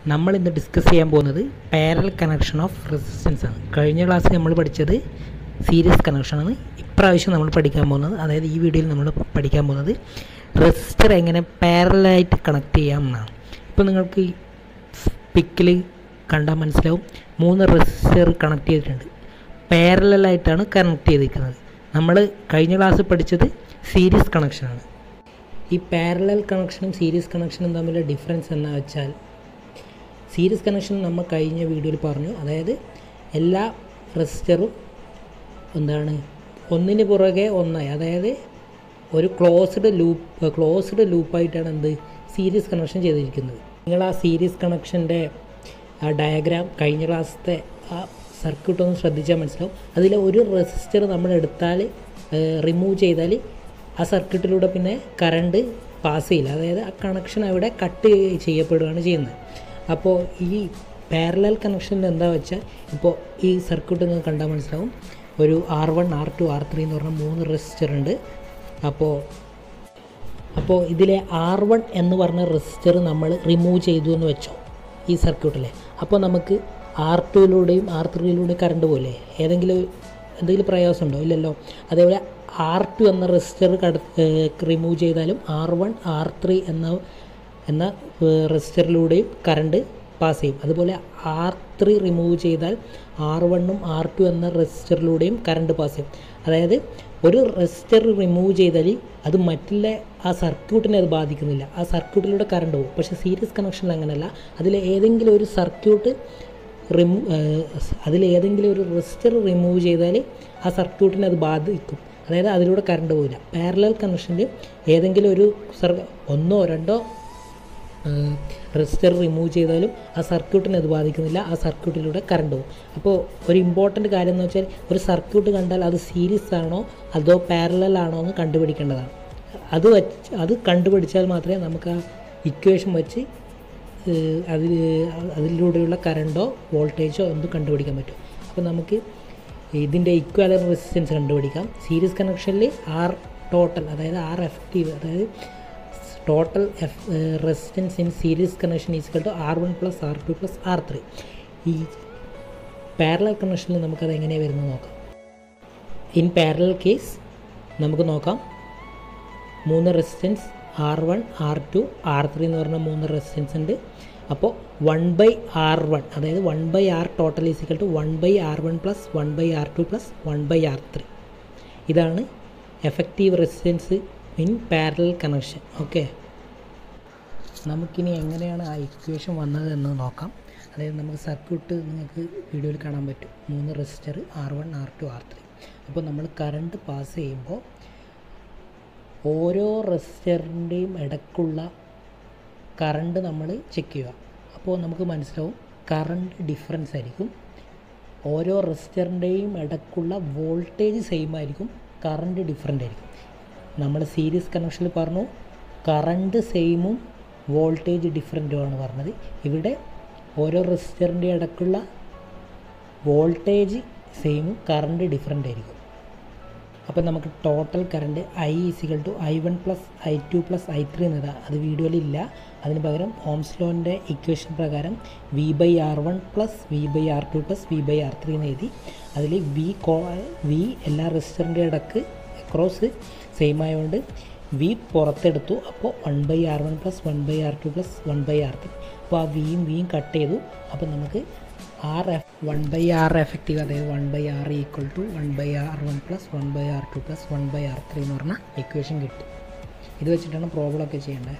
നമ്മൾ ഇന്ന് ഡിസ്കസ് ചെയ്യാൻ പോകുന്നത് പാരൽ കണക്ഷൻ ഓഫ് റെസിസ്റ്റൻസ് ആണ് കഴിഞ്ഞ ക്ലാസ്സിൽ നമ്മൾ പഠിച്ചത് സീരീസ് കണക്ഷനാണ് ഇപ്രാവശ്യം നമ്മൾ പഠിക്കാൻ പോകുന്നത് അതായത് ഈ വീഡിയോയിൽ നമ്മൾ പഠിക്കാൻ പോകുന്നത് റെസിസ്റ്റർ എങ്ങനെ പാരലായിട്ട് കണക്ട് ചെയ്യാം എന്നാണ് ഇപ്പോൾ നിങ്ങൾക്ക് പിക്കിൽ കണ്ടാൽ മനസ്സിലാവും മൂന്ന് റെസിസ്റ്റർ കണക്ട് ചെയ്തിട്ടുണ്ട് പാരലായിട്ടാണ് കണക്ട് ചെയ്തിരിക്കുന്നത് നമ്മൾ കഴിഞ്ഞ ക്ലാസ്സിൽ പഠിച്ചത് സീരീസ് കണക്ഷനാണ് ഈ പാരലൽ കണക്ഷനും സീരീസ് കണക്ഷനും തമ്മിലുള്ള ഡിഫറൻസ് എന്ന് വെച്ചാൽ സീരീസ് കണക്ഷൻ നമ്മൾ കഴിഞ്ഞ വീഡിയോയിൽ പറഞ്ഞു അതായത് എല്ലാ റെസിസ്റ്ററും എന്താണ് ഒന്നിന് പുറകെ ഒന്നായി അതായത് ഒരു ക്ലോസ്ഡ് ലൂപ്പ് ക്ലോസ്ഡ് ലൂപ്പായിട്ടാണ് എന്ത് സീരീസ് കണക്ഷൻ ചെയ്തിരിക്കുന്നത് നിങ്ങൾ ആ സീരീസ് കണക്ഷൻ്റെ ആ ഡയഗ്രാം കഴിഞ്ഞ ക്ലാസ്സിലത്തെ ആ സർക്യൂട്ട് ഒന്ന് ശ്രദ്ധിച്ചാൽ മനസ്സിലാവും അതിലെ ഒരു റെസിസ്റ്റർ നമ്മൾ എടുത്താൽ റിമൂവ് ചെയ്താൽ ആ സർക്യൂട്ടിലൂടെ പിന്നെ കറണ്ട് പാസ് ചെയ്യില്ല അതായത് ആ കണക്ഷൻ അവിടെ കട്ട് ചെയ്യപ്പെടുകയാണ് ചെയ്യുന്നത് അപ്പോൾ ഈ പാരലൽ കണക്ഷനിൽ എന്താ വെച്ചാൽ ഇപ്പോൾ ഈ സർക്യൂട്ട് നിങ്ങൾ കണ്ടാൽ മനസ്സിലാവും ഒരു R one R two R three എന്ന് പറഞ്ഞ മൂന്ന് റെസിസ്റ്റർ ഉണ്ട് അപ്പോൾ അപ്പോൾ ഇതിലെ ആർ വൺ എന്ന് പറഞ്ഞ റെസിസ്റ്റർ നമ്മൾ റിമൂവ് ചെയ്തു എന്ന് വെച്ചോ ഈ സർക്യൂട്ടിലെ അപ്പോൾ നമുക്ക് ആർ ടുയിലൂടെയും ആർ ത്രീയിലൂടെയും കറണ്ട് പോലെ ഏതെങ്കിലും എന്തെങ്കിലും പ്രയാസമുണ്ടോ ഇല്ലല്ലോ അതേപോലെ ആർ ടു എന്ന റെസിസ്റ്റർ കട റിമൂവ് ചെയ്താലും ആർ വൺ ആർ ത്രീ എന്ന എന്ന റെസിസ്റ്ററിലൂടെയും കറണ്ട് പാസ് ചെയ്യും അതുപോലെ ആർ ത്രീ റിമൂവ് ചെയ്താൽ ആർ വണ്ണും ആർ ടു എന്ന റെസിസ്റ്ററിലൂടെയും കറണ്ട് പാസ് ചെയ്യും അതായത് ഒരു റെസിസ്റ്റർ റിമൂവ് ചെയ്താൽ അത് മറ്റുള്ള ആ സർക്യൂട്ടിനെ അത് ബാധിക്കുന്നില്ല ആ സർക്യൂട്ടിലൂടെ കറണ്ട് പോകും പക്ഷേ സീരീസ് കണക്ഷനിൽ അങ്ങനെയല്ല അതിൽ ഏതെങ്കിലും ഒരു സർക്യൂട്ട് റിമൂ അതിൽ ഏതെങ്കിലും ഒരു റെസിസ്റ്റർ റിമൂവ് ചെയ്താൽ ആ സർക്യൂട്ടിനെ അത് ബാധിക്കും അതായത് അതിലൂടെ കറണ്ട് പോകില്ല പാരലൽ കണക്ഷനിൽ ഏതെങ്കിലും ഒരു സർ ഒന്നോ രണ്ടോ റെസിസ്റ്റർ റിമൂവ് ചെയ്താലും ആ സർക്യൂട്ടിനെ അത് ബാധിക്കുന്നില്ല ആ സർക്യൂട്ടിലൂടെ കറണ്ട് പോകും അപ്പോൾ ഒരു ഇമ്പോർട്ടൻ്റ് കാര്യം എന്ന് വെച്ചാൽ ഒരു സർക്യൂട്ട് കണ്ടാൽ അത് സീരീസ് ആണോ അതോ പാരലൽ ആണോ എന്ന് കണ്ടുപിടിക്കേണ്ടതാണ് അത് വച്ച് അത് കണ്ടുപിടിച്ചാൽ മാത്രമേ നമുക്ക് ആ ഇക്വേഷൻ വെച്ച് അതിൽ അതിലൂടെയുള്ള കറണ്ടോ വോൾട്ടേജോ എന്തും കണ്ടുപിടിക്കാൻ പറ്റും അപ്പോൾ നമുക്ക് ഇതിൻ്റെ ഇക്വാലൻ റെസിസ്റ്റൻസ് കണ്ടുപിടിക്കാം സീരീസ് കണക്ഷനിൽ ആർ ടോട്ടൽ അതായത് ആർ എഫക്റ്റീവ് അതായത് total F resistance in series connection equal to R one plus R two plus R three ഈ പാരലൽ കണക്ഷനിൽ നമുക്കത് എങ്ങനെയാണ് വരുന്നത് നോക്കാം ഇൻ പാരലൽ കേസ് നമുക്ക് നോക്കാം മൂന്ന് resistance R one R two R three എന്ന് പറഞ്ഞ മൂന്ന് റെസിസ്റ്റൻസ് ഉണ്ട് അപ്പോൾ വൺ ബൈ ആർ വൺ അതായത് one by R total is equal to one by R one plus one by R two plus one by R three ഇതാണ് effective resistance in parallel connection okay നമുക്കിനി എങ്ങനെയാണ് ആ equation വന്നത് എന്ന് നോക്കാം അതായത് നമുക്ക് സർക്യൂട്ട് നിങ്ങൾക്ക് വീഡിയോയിൽ കാണാൻ പറ്റും മൂന്ന് resistor R one R two R three അപ്പോൾ നമ്മൾ കറണ്ട് പാസ് ചെയ്യുമ്പോൾ ഓരോ റെസിസ്റ്ററിൻ്റെയും ഇടയ്ക്കുള്ള കറണ്ട് നമ്മൾ ചെക്ക് ചെയ്യുക അപ്പോൾ നമുക്ക് മനസ്സിലാവും കറണ്ട് ഡിഫറൻസ് ആയിരിക്കും ഓരോ റെസിസ്റ്ററിൻ്റെയും ഇടയ്ക്കുള്ള വോൾട്ടേജ് സെയിം ആയിരിക്കും കറണ്ട് ഡിഫറെൻ്റ് ആയിരിക്കും നമ്മൾ സീരീസ് കണക്ഷനിൽ പറഞ്ഞു കറണ്ട് സെയിമും വോൾട്ടേജ് ഡിഫറെൻറ്റുമാണ് പറഞ്ഞത് ഇവിടെ ഓരോ റെസിസ്റ്ററിൻ്റെ ഇടയ്ക്കുള്ള വോൾട്ടേജ് സെയിമും കറണ്ട് ഡിഫറെൻ്റ് ആയിരിക്കും അപ്പോൾ നമുക്ക് total current I is equal to I one plus I two plus I three എന്നതാ അത് വീഡിയോയിലില്ല അതിന് പകരം ഓംസ് ലോൻ്റെ ഇക്വേഷൻ പ്രകാരം V by R one plus V by R two plus V by R three എന്ന് എഴുതി അതിൽ വി കോ വി എല്ലാ റെസിസ്റ്ററിൻ്റെ ഇടക്ക് അക്രോസ് സെയിം ആയതുകൊണ്ട് വി പുറത്തെടുത്തു അപ്പോൾ one by R one plus one by R two plus one by R three അപ്പോൾ ആ വിയും വിയും കട്ട് ചെയ്തു അപ്പോൾ നമുക്ക് R F one by R effective അതായത് one by R equal to one by R one plus one by R two plus one by R three എന്ന് പറഞ്ഞ ഇക്വേഷൻ കിട്ടി ഇത് വെച്ചിട്ടാണ് പ്രോബ്ലം ഒക്കെ ചെയ്യേണ്ടത്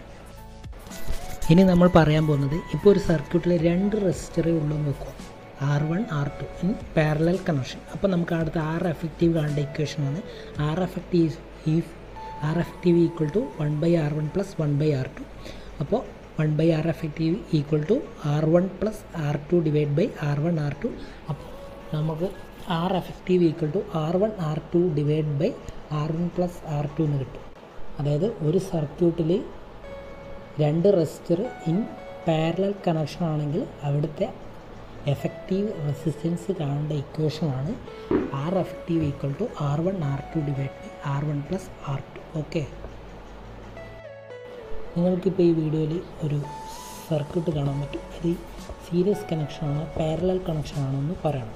ഇനി നമ്മൾ പറയാൻ പോകുന്നത് ഇപ്പോൾ ഒരു സർക്യൂട്ടിൽ രണ്ട് റെസിസ്റ്ററേ ഉള്ളൂ എന്ന് വെക്കും R one R two in parallel connection അപ്പോൾ നമുക്ക് അടുത്ത ആർ എഫക്റ്റീവ് കാണേണ്ട ഇക്വേഷനാണ് ആർ എഫക്റ്റീവ് ഈ R effective equal to one by R one plus one by R two അപ്പോൾ one by R effective equal to R one plus R two divide by R one R two അപ്പോൾ നമുക്ക് R effective equal to R one R two divide by R one plus R two എന്ന് കിട്ടും അതായത് ഒരു സർക്യൂട്ടിൽ രണ്ട് resistor in parallel connection ആണെങ്കിൽ അവിടുത്തെ എഫക്റ്റീവ് റെസിസ്റ്റൻസ് കാണേണ്ട ഇക്വേഷനാണ് R effective equal to R one R two divide by R one plus R two okay നിങ്ങൾക്കിപ്പോൾ ഈ വീഡിയോയിൽ ഒരു സർക്യൂട്ട് കാണാൻ പറ്റും ഇത് സീരീസ് കണക്ഷൻ ആണോ പാരലൽ കണക്ഷൻ ആണോ എന്ന് പറയണം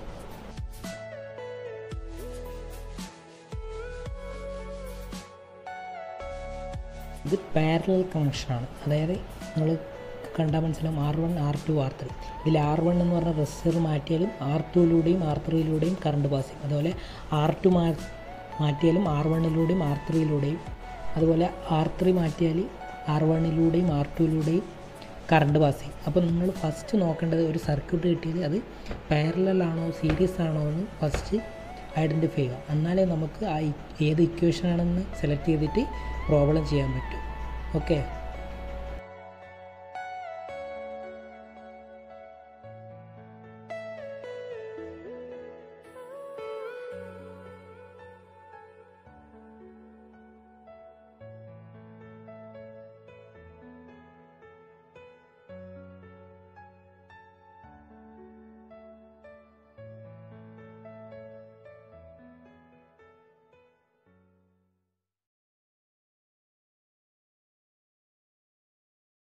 ഇത് പാരലൽ കണക്ഷനാണ് അതായത് നിങ്ങൾ കണ്ടാൽ മനസ്സിലാവും R one R two R three ഇതിൽ ആർ വൺ എന്ന് പറഞ്ഞ റെസിസ്റ്റർ മാറ്റിയാലും ആർ ടുയിലൂടെയും ആർ ത്രീയിലൂടെയും കറണ്ട് പാസ് ചെയ്യും അതുപോലെ ആർ ടു മാ മാറ്റിയാലും ആർ വണ്ണിലൂടെയും ആർ ത്രീയിലൂടെയും അതുപോലെ ആർ ത്രീ മാറ്റിയാൽ ആർ വണ്ണിലൂടെയും ആർ ടുയിലൂടെയും കറണ്ട് പാസ് ചെയ്യും അപ്പോൾ നിങ്ങൾ ഫസ്റ്റ് നോക്കേണ്ടത് ഒരു സർക്യൂട്ട് കിട്ടിയത് അത് പാരലൽ ആണോ സീരീസ് ആണോ എന്ന് ഫസ്റ്റ് ഐഡൻറ്റിഫൈ ചെയ്യുക എന്നാലേ നമുക്ക് ആ ഇ- ഏത് ഇക്വേഷൻ ആണെന്ന് സെലക്ട് ചെയ്തിട്ട് പ്രോബ്ലം ചെയ്യാൻ പറ്റും ഓക്കെ